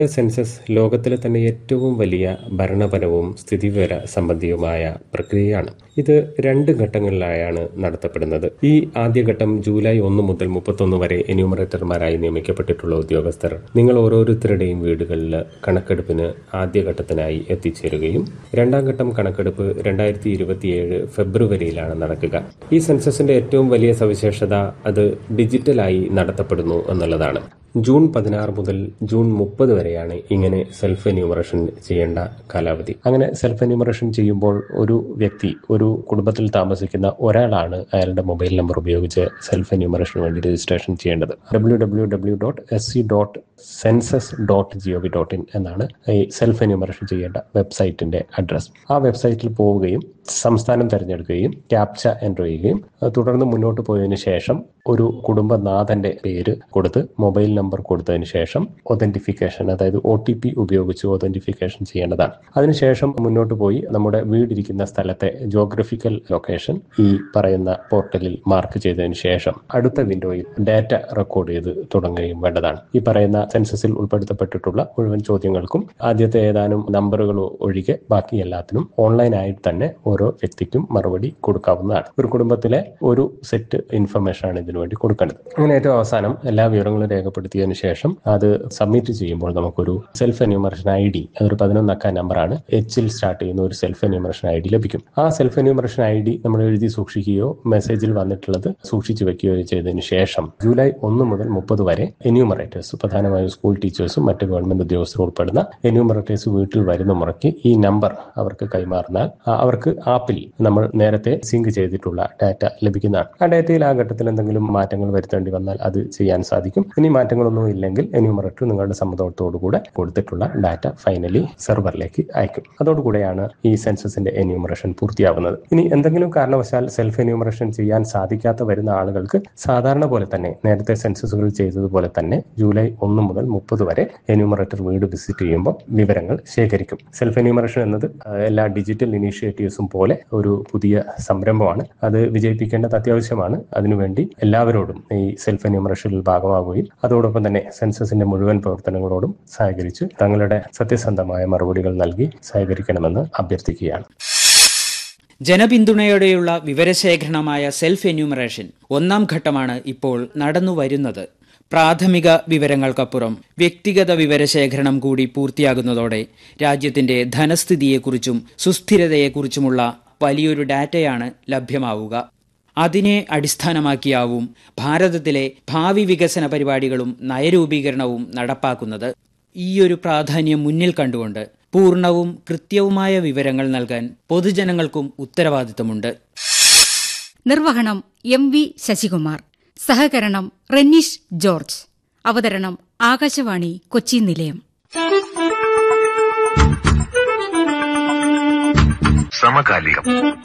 census ലോകത്തിലെ തന്നെ ഏറ്റവും വലിയ ഭരണപരവും സ്ഥിതിവിവര സംബന്ധിയുമായ പ്രക്രിയയാണ് ഇത് രണ്ട് ഘട്ടങ്ങളിലായാണ് നടത്തപ്പെടുന്നത് ഈ ആദ്യഘട്ടം ജൂലൈ ഒന്ന് മുതൽ മുപ്പത്തൊന്ന് വരെ എന്യൂമറേറ്റർമാരായി നിയമിക്കപ്പെട്ടിട്ടുള്ള ഉദ്യോഗസ്ഥർ നിങ്ങൾ ഓരോരുത്തരുടെയും വീടുകളിൽ കണക്കെടുപ്പിന് ആദ്യഘട്ടത്തിനായി എത്തിച്ചേരുകയും രണ്ടാം ഘട്ടം കണക്കെടുപ്പ് രണ്ടായിരത്തി ഇരുപത്തിയേഴ് ഫെബ്രുവരിയിലാണ് നടക്കുക ഈ സെൻസസിന്റെ ഏറ്റവും വലിയ സവിശേഷത അത് ഡിജിറ്റലായി നടത്തപ്പെടുന്നു എന്നുള്ളതാണ് ജൂൺ പതിനാറ് മുതൽ ജൂൺ മുപ്പത് വരെയാണ് ഇങ്ങനെ സെൽഫ് എന്യൂമറേഷൻ ചെയ്യേണ്ട കാലാവധി അങ്ങനെ സെൽഫ് എന്യൂമറേഷൻ ചെയ്യുമ്പോൾ ഒരു വ്യക്തി ഒരു കുടുംബത്തിൽ താമസിക്കുന്ന ഒരാളാണ് അയാളുടെ മൊബൈൽ നമ്പർ ഉപയോഗിച്ച് സെൽഫ് എന്യൂമറേഷന് വേണ്ടി രജിസ്ട്രേഷൻ ചെയ്യേണ്ടത് W W W dot S C dot census dot G O V dot in എന്നാണ് ഈ സെൽഫ് എന്യൂമറേഷൻ ചെയ്യേണ്ട വെബ്സൈറ്റിന്റെ അഡ്രസ് ആ വെബ്സൈറ്റിൽ പോവുകയും സംസ്ഥാനം തിരഞ്ഞെടുക്കുകയും ക്യാപ്ച എൻ്റർ ചെയ്യുകയും തുടർന്ന് മുന്നോട്ട് പോയതിനു ശേഷം ഒരു കുടുംബനാഥന്റെ പേര് കൊടുത്ത് മൊബൈൽ നമ്പർ കൊടുത്തതിന് ശേഷം ഒതന്റിഫിക്കേഷൻ അതായത് ഒ ടി പി ഉപയോഗിച്ച് ഒതന്റിഫിക്കേഷൻ ചെയ്യേണ്ടതാണ് അതിനുശേഷം മുന്നോട്ട് പോയി നമ്മുടെ വീടിരിക്കുന്ന സ്ഥലത്തെ ജോഗ്രഫിക്കൽ ലൊക്കേഷൻ ഈ പറയുന്ന പോർട്ടലിൽ മാർക്ക് ചെയ്തതിന് ശേഷം അടുത്ത വിൻഡോയിൽ ഡാറ്റ റെക്കോർഡ് ചെയ്ത് തുടങ്ങുകയും വേണ്ടതാണ് ഈ പറയുന്ന സെൻസസിൽ ഉൾപ്പെടുത്തപ്പെട്ടിട്ടുള്ള മുഴുവൻ ചോദ്യങ്ങൾക്കും ആദ്യത്തെ ഏതാനും നമ്പറുകൾ ഒഴികെ ബാക്കി എല്ലാത്തിനും ഓൺലൈനായിട്ട് തന്നെ ഓരോ വ്യക്തിക്കും മറുപടി കൊടുക്കാവുന്നതാണ് ഒരു കുടുംബത്തിലെ ഒരു സെറ്റ് ഇൻഫർമേഷൻ ആണ് ഇതിനു വേണ്ടി കൊടുക്കേണ്ടത് അങ്ങനെ ഏറ്റവും അവസാനം എല്ലാ വിവരങ്ങളും രേഖപ്പെടുത്തിയതിനു ശേഷം അത് സബ്മിറ്റ് ചെയ്യുമ്പോൾ നമുക്കൊരു സെൽഫ് എന്യൂമറേഷൻ ഐ ഡി അതൊരു പതിനൊന്നക്ക നമ്പറാണ് എച്ചിൽ സ്റ്റാർട്ട് ചെയ്യുന്ന ഒരു സെൽഫ് എന്യൂമറേഷൻ ഐ ഡി ലഭിക്കും ആ സെൽഫ് എന്യൂമറേഷൻ ഐ ഡി നമ്മൾ എഴുതി സൂക്ഷിക്കുകയോ മെസ്സേജിൽ വന്നിട്ടുള്ളത് സൂക്ഷിച്ചു വെക്കുകയോ ചെയ്തതിനു ശേഷം ജൂലൈ ഒന്ന് മുതൽ മുപ്പത് വരെ എന്യൂമറേറ്റേഴ്സ് പ്രധാനമായും സ്കൂൾ ടീച്ചേഴ്സും മറ്റ് ഗവൺമെന്റ് ഉദ്യോഗസ്ഥരും ഉൾപ്പെടുന്ന എന്യൂമറേറ്റേഴ്സ് വീട്ടിൽ വരുന്ന മുറയ്ക്ക് ഈ നമ്പർ അവർക്ക് കൈമാറുന്നാൽ അവർക്ക് ആപ്പിൽ നമ്മൾ നേരത്തെ സിങ്ക് ചെയ്തിട്ടുള്ള ഡാറ്റ ലഭിക്കുന്നതാണ് ആ ഡാറ്റയിൽ ആ ഘട്ടത്തിൽ എന്തെങ്കിലും മാറ്റങ്ങൾ വരുത്തേണ്ടി വന്നാൽ അത് ചെയ്യാൻ സാധിക്കും ഇനി മാറ്റങ്ങളൊന്നും ഇല്ലെങ്കിൽ എന്യൂമറേറ്റർ നിങ്ങളുടെ സമ്മതത്തോടുകൂടെ കൊടുത്തിട്ടുള്ള ഡാറ്റ ഫൈനലി സെർവറിലേക്ക് അയക്കും അതോടുകൂടെയാണ് ഈ സെൻസസിന്റെ എന്യൂമറേഷൻ പൂർത്തിയാവുന്നത് ഇനി എന്തെങ്കിലും കാരണവശാൽ സെൽഫ് എന്യൂമറേഷൻ ചെയ്യാൻ സാധിക്കാത്ത വരുന്ന ആളുകൾക്ക് സാധാരണ പോലെ തന്നെ നേരത്തെ സെൻസസുകൾ ചെയ്തതുപോലെ തന്നെ ജൂലൈ ഒന്ന് മുതൽ മുപ്പത് വരെ എന്യൂമറേറ്റർ വീട് വിസിറ്റ് ചെയ്യുമ്പോൾ വിവരങ്ങൾ ശേഖരിക്കും സെൽഫ് എന്യൂമറേഷൻ എന്നത് എല്ലാ ഡിജിറ്റൽ ഇനീഷ്യേറ്റീവ്സും പോലെ ഒരു പുതിയ സംരംഭമാണ് അത് വിജയിപ്പിക്കേണ്ടത് അത്യാവശ്യമാണ് അതിനുവേണ്ടി എല്ലാവരോടും ഈ സെൽഫ് എന്യൂമറേഷനിൽ ഭാഗമാവുകയും അതോടൊപ്പം തന്നെ സെൻസസിന്റെ മുഴുവൻ പ്രവർത്തനങ്ങളോടും സഹകരിച്ച് തങ്ങളുടെ സത്യസന്ധമായ മറുപടികൾ നൽകി സഹകരിക്കണമെന്ന് അഭ്യർത്ഥിക്കുകയാണ് ജനപിന്തുണയോടെയുള്ള വിവരശേഖരണമായ സെൽഫ് എന്യൂമറേഷൻ ഒന്നാം ഘട്ടമാണ് ഇപ്പോൾ നടന്നു വരുന്നത് പ്രാഥമിക വിവരങ്ങൾക്കപ്പുറം വ്യക്തിഗത വിവരശേഖരണം കൂടി പൂർത്തിയാകുന്നതോടെ രാജ്യത്തിന്റെ ധനസ്ഥിതിയെക്കുറിച്ചും സുസ്ഥിരതയെക്കുറിച്ചുമുള്ള വലിയൊരു ഡാറ്റയാണ് ലഭ്യമാവുക അതിനെ അടിസ്ഥാനമാക്കിയാവും ഭാരതത്തിലെ ഭാവി വികസന പരിപാടികളും നയരൂപീകരണവും നടപ്പാക്കുന്നത് ഈയൊരു പ്രാധാന്യം മുന്നിൽ കണ്ടുകൊണ്ട് പൂർണ്ണവും കൃത്യവുമായ വിവരങ്ങൾ നൽകാൻ പൊതുജനങ്ങൾക്കും ഉത്തരവാദിത്തമുണ്ട് നിർവഹണം എം വി ശശികുമാർ സഹകരണം റെന്നീഷ് ജോർജ് അവതരണം ആകാശവാണി കൊച്ചി നിലയം സമകാലികം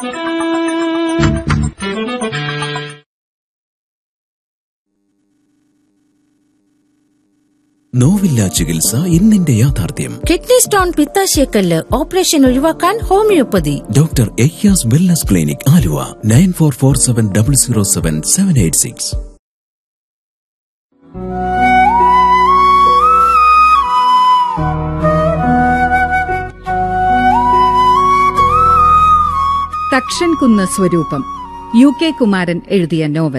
നോവില്ല ചികിത്സ ഇന്നിന്റെ യാഥാർത്ഥ്യം കിഡ്നി സ്റ്റോൺ പിത്താശയക്കല്ല് ഓപ്പറേഷൻ ഒഴിവാക്കാൻ homeopathy doctor Ayyas wellness clinic Aluva nine four four seven double zero seven seven eight six Thakshankunnu സ്വരൂപം യു കെ കുമാരൻ എഴുതിയ നോവൽ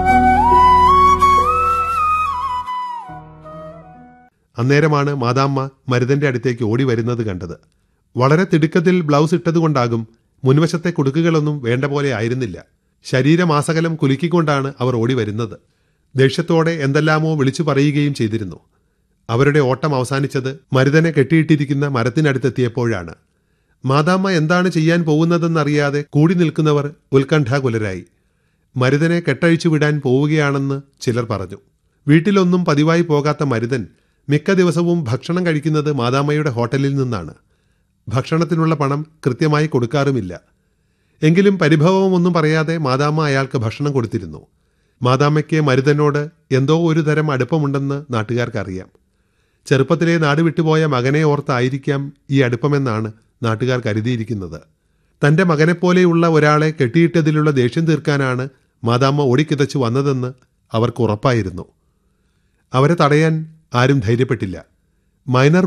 അന്നേരമാണ് മാതാമ്മ മരുതന്റെ അടുത്തേക്ക് ഓടി വരുന്നത് കണ്ടത് വളരെ തിടുക്കത്തിൽ ബ്ലൗസ് ഇട്ടതുകൊണ്ടാകും മുൻവശത്തെ കുടുക്കുകളൊന്നും വേണ്ട പോലെ ആയിരുന്നില്ല ശരീരമാസകലം കുലുക്കിക്കൊണ്ടാണ് അവർ ഓടി വരുന്നത് ദേഷ്യത്തോടെ എന്തെല്ലാമോ വിളിച്ചു പറയുകയും ചെയ്തിരുന്നു അവരുടെ ഓട്ടം അവസാനിച്ചത് മരുതനെ കെട്ടിയിട്ടിരിക്കുന്ന മരത്തിനടുത്തെത്തിയപ്പോഴാണ് മാതാമ്മ എന്താണ് ചെയ്യാൻ പോകുന്നതെന്നറിയാതെ കൂടി നിൽക്കുന്നവർ ഉത്കണ്ഠാകുലരായി മരുതനെ കെട്ടഴിച്ചു വിടാൻ പോവുകയാണെന്ന് ചിലർ പറഞ്ഞു വീട്ടിലൊന്നും പതിവായി പോകാത്ത മരുതൻ മിക്ക ദിവസവും ഭക്ഷണം കഴിക്കുന്നത് മാതാമ്മയുടെ ഹോട്ടലിൽ നിന്നാണ് ഭക്ഷണത്തിനുള്ള പണം കൃത്യമായി കൊടുക്കാറുമില്ല എങ്കിലും പരിഭവമൊന്നും പറയാതെ മാതാമ്മ അയാൾക്ക് ഭക്ഷണം കൊടുത്തിരുന്നു മാതാമ്മയ്ക്ക് മരുതനോട് എന്തോ ഒരു തരം അടുപ്പമുണ്ടെന്ന് നാട്ടുകാർക്കറിയാം ചെറുപ്പത്തിലെ നാട് വിട്ടുപോയ മകനെ ഓർത്തായിരിക്കാം ഈ അടുപ്പമെന്നാണ് നാട്ടുകാർ കരുതിയിരിക്കുന്നത് തന്റെ മകനെപ്പോലെയുള്ള ഒരാളെ കെട്ടിയിട്ടതിലുള്ള ദേഷ്യം തീർക്കാനാണ് മാതാമ്മ ഓടിക്കിതച്ചു വന്നതെന്ന് അവർക്ക് ഉറപ്പായിരുന്നു അവരെ തടയാൻ ആരും ധൈര്യപ്പെട്ടില്ല മൈനർ